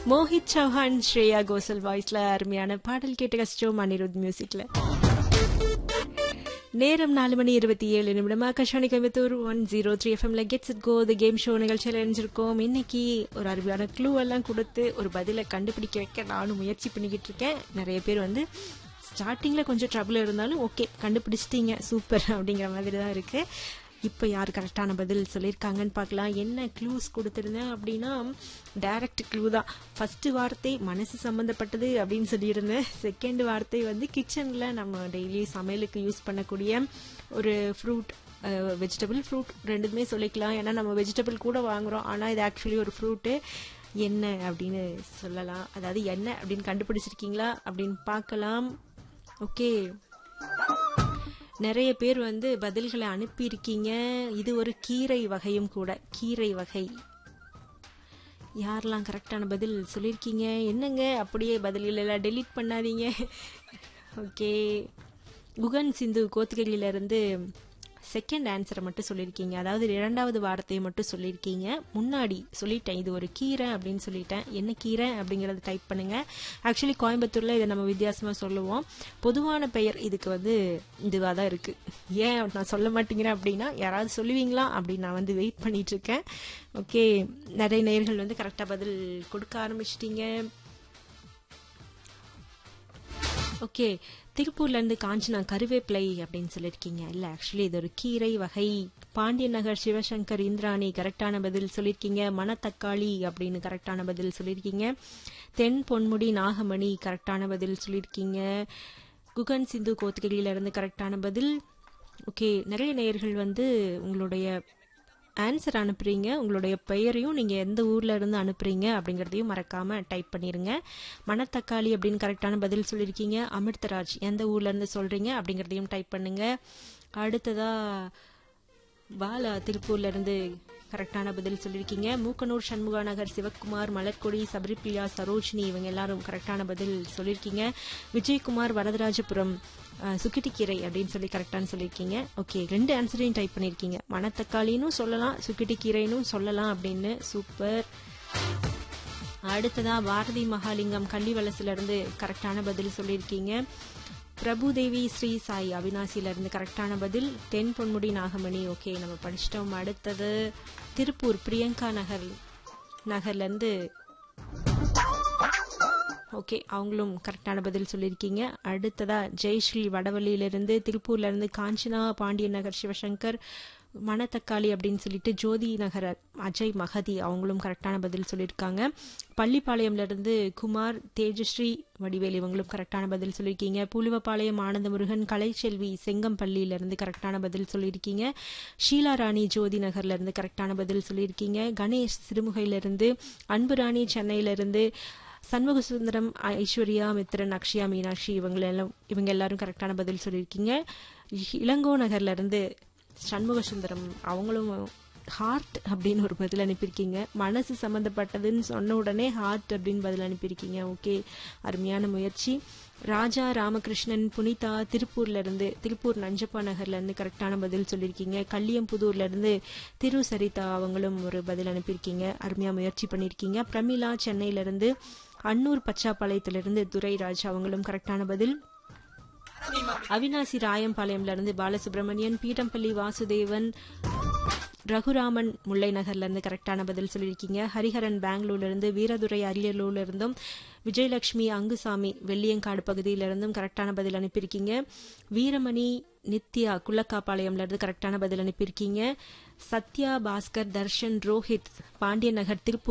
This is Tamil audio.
மோஹித் சௌஹான் ஸ்ரேயா கோசல் வாய்ஸ்ல அருமையான பாடல் கேட்டு கஷ்டம் அனிருத் மியூசிக்ல நேரம் நாலு மணி இருபத்தி ஏழு நிமிடம் Akashvani Coimbatore one zero three எஃப்எம்ல get set go the game show நிகழ்ச்சியில் இணைஞ்சிருக்கோம் இன்னைக்கு ஒரு அருமையான க்ளூ எல்லாம் கொடுத்து ஒரு பதிலை கண்டுபிடிக்க வைக்க நானும் முயற்சி பண்ணிக்கிட்டு இருக்கேன் நிறைய பேர் வந்து ஸ்டார்டிங்ல கொஞ்சம் ட்ரபிள் இருந்தாலும் ஓகே கண்டுபிடிச்சிட்டீங்க சூப்பர் அப்படிங்கிற மாதிரி தான் இருக்கு இப்போ யார் கரெக்டான பதில் சொல்லியிருக்காங்கன்னு பார்க்கலாம் என்ன க்ளூஸ் கொடுத்துருந்தேன் அப்படின்னா டைரக்ட் க்ளூ தான் ஃபர்ஸ்ட் வார்த்தை மனசு சம்மந்தப்பட்டது அப்படின்னு சொல்லியிருந்தேன் செகண்ட் வார்த்தை வந்து கிச்சனில் நம்ம டெய்லி சமையலுக்கு யூஸ் பண்ணக்கூடிய ஒரு ஃப்ரூட் வெஜிடபிள் ஃப்ரூட் ரெண்டுமே சொல்லிக்கலாம் ஏன்னா நம்ம வெஜிடபிள் கூட வாங்குறோம் ஆனால் இது ஆக்சுவலி ஒரு ஃப்ரூட்டு என்ன அப்படின்னு சொல்லலாம் அதாவது என்ன அப்படின்னு கண்டுபிடிச்சிருக்கீங்களா அப்படின்னு பார்க்கலாம் ஓகே நிறைய பேர் வந்து பதில்களை அனுப்பியிருக்கீங்க இது ஒரு கீரை வகையும் கூட கீரை வகை யாரெல்லாம் கரெக்டான பதில் சொல்லியிருக்கீங்க என்னங்க அப்படியே பதில்கள் எல்லாம் டெலீட் பண்ணாதீங்க ஓகே குகன் சிந்து கோத்துகளிலிருந்து செகண்ட் ஆன்சரை மட்டும் சொல்லியிருக்கீங்க அதாவது இரண்டாவது வார்த்தையை மட்டும் சொல்லியிருக்கீங்க முன்னாடி சொல்லிட்டேன் இது ஒரு கீரை அப்படின்னு சொல்லிட்டேன் என்ன கீரை அப்படிங்கறத டைப் பண்ணுங்க ஆக்சுவலி கோயம்புத்தூர்ல இதை நம்ம வித்தியாசமா சொல்லுவோம் பொதுவான பெயர் இதுக்கு வந்து இதுவாக தான் இருக்கு ஏன் நான் சொல்ல மாட்டேங்கிறேன் அப்படின்னா யாராவது சொல்லுவீங்களா அப்படின்னு நான் வந்து வெயிட் பண்ணிட்டு இருக்கேன் ஓகே நிறைய நேர்கள் வந்து கரெக்டாக பதில் கொடுக்க ஆரம்பிச்சிட்டீங்க ஓகே திருப்பூர்ல இருந்து காஞ்சனா கருவேப்பிலை அப்படின்னு சொல்லியிருக்கீங்க இல்ல ஆக்சுவலி இது ஒரு கீரை வகை பாண்டிய நகர் சிவசங்கர் இந்திராணி கரெக்டான பதில் சொல்லியிருக்கீங்க மணத்தக்காளி அப்படின்னு கரெக்டான பதில் சொல்லியிருக்கீங்க தென் பொன்முடி நாகமணி கரெக்டான பதில் சொல்லியிருக்கீங்க குகன் சிந்து கோத்துகளில இருந்து கரெக்டான பதில் ஓகே நிறைய நேயர்கள் வந்து உங்களுடைய ஆன்சர் அனுப்புறீங்க உங்களுடைய பெயரையும் நீங்க எந்த ஊர்ல இருந்து அனுப்புறீங்க அப்படிங்கறதையும் மறக்காம டைப் பண்ணிருங்க மணத்தக்காளி அப்படின்னு கரெக்டான பதில் சொல்லியிருக்கீங்க அமிர்தராஜ் எந்த ஊர்ல இருந்து சொல்றீங்க அப்படிங்கறதையும் டைப் பண்ணுங்க அடுத்ததா பாலா திருப்பூர்ல இருந்து கரெக்டான பதில் சொல்லியிருக்கீங்க மூக்கனூர் சண்முகா நகர் சிவக்குமார் மலர்கொடி சபரிபிரியா சரோஜினி இவங்க எல்லாரும் கரெக்டான பதில் சொல்லியிருக்கீங்க விஜயகுமார் வரதராஜபுரம் சுக்கிட்டிக்கீரை அப்படின்னு சொல்லி கரெக்டானு சொல்லியிருக்கீங்க ஓகே ரெண்டு ஆன்சரையும் டைப் பண்ணியிருக்கீங்க மணத்தக்காளினும் சொல்லலாம் சுக்கிட்டிக்கீரைனும் சொல்லலாம் அப்படின்னு சூப்பர் அடுத்ததா பாரதி மகாலிங்கம் கள்ளிவலசுல இருந்து கரெக்டான பதில் சொல்லியிருக்கீங்க பிரபுதேவி ஸ்ரீ சாய் அவினாசில இருந்து கரெக்டான பதில் தென் பொன்முடி நாகமணி ஓகே நம்ம படிச்சிட்டோம் அடுத்தது திருப்பூர் பிரியங்கா நகர் நகர்ல இருந்து ஓகே அவங்களும் கரெக்டான பதில் சொல்லியிருக்கீங்க அடுத்ததா ஜெயஸ்ரீ வடவள்ளியிலிருந்து திருப்பூர்ல இருந்து காஞ்சனா பாண்டியன் நகர் சிவசங்கர் மணத்தக்காளி அப்படின்னு சொல்லிட்டு ஜோதி நகர அஜய் மகதி அவங்களும் கரெக்டான பதில் சொல்லியிருக்காங்க பள்ளிப்பாளையம்ல இருந்து குமார் தேஜஸ்ரீ வடிவேல் இவங்களும் கரெக்டான பதில் சொல்லியிருக்கீங்க புலுவப்பாளையம் ஆனந்த முருகன் கலைச்செல்வி செங்கம்பள்ளியில இருந்து கரெக்டான பதில் சொல்லியிருக்கீங்க ஷீலா ராணி ஜோதி நகர்ல இருந்து கரெக்டான பதில் சொல்லியிருக்கீங்க கணேஷ் சிறுமுகையில இருந்து அன்புராணி சென்னையில இருந்து சண்முக சுந்தரம் ஐஸ்வர்யா மித்ரன் அக்ஷயா மீனாட்சி இவங்க எல்லாம் இவங்க எல்லாரும் கரெக்டான பதில் சொல்லியிருக்கீங்க இளங்கோ நகர்ல இருந்து சண்முக சுந்தரம் அவங்களும் ஹார்ட் அப்படின்னு ஒரு பதில் அனுப்பியிருக்கீங்க மனசு சம்மந்தப்பட்டதுன்னு சொன்ன உடனே ஹார்ட் அப்படின்னு பதில் அனுப்பியிருக்கீங்க ஓகே அருமையான முயற்சி ராஜா ராமகிருஷ்ணன் புனிதா திருப்பூர்ல இருந்து திருப்பூர் நஞ்சப்பா நகர்ல இருந்து கரெக்டான பதில் சொல்லியிருக்கீங்க கல்லியம்புதூர்ல இருந்து திரு சரிதா அவங்களும் ஒரு பதில் அனுப்பியிருக்கீங்க அருமையா முயற்சி பண்ணியிருக்கீங்க பிரமிளா சென்னையில இருந்து அன்னூர் பச்சாப்பாளையத்திலிருந்து துரைராஜ் அவங்களும் கரெக்டான பதில் அவினாசி ராயம்பாளையம்ல இருந்து பாலசுப்ரமணியன் பீடம்பள்ளி வாசுதேவன் ரகுராமன் முல்லை நகர்ல இருந்து கரெக்டான பதில் சொல்லியிருக்கீங்க ஹரிஹரன் பெங்களூர்ல இருந்து வீரதுரை அரியலூர்ல இருந்தும் விஜயலட்சுமி அங்குசாமி வெள்ளியங்காடு பகுதியில இருந்தும் கரெக்டான பதில் அனுப்பியிருக்கீங்க வீரமணி நித்யா குள்ளக்காப்பாளையம்ல இருந்து கரெக்டான பதில் அனுப்பியிருக்கீங்க சத்யா பாஸ்கர் தர்ஷன் ரோஹித் பாண்டியன் நகர் திருப்பூர்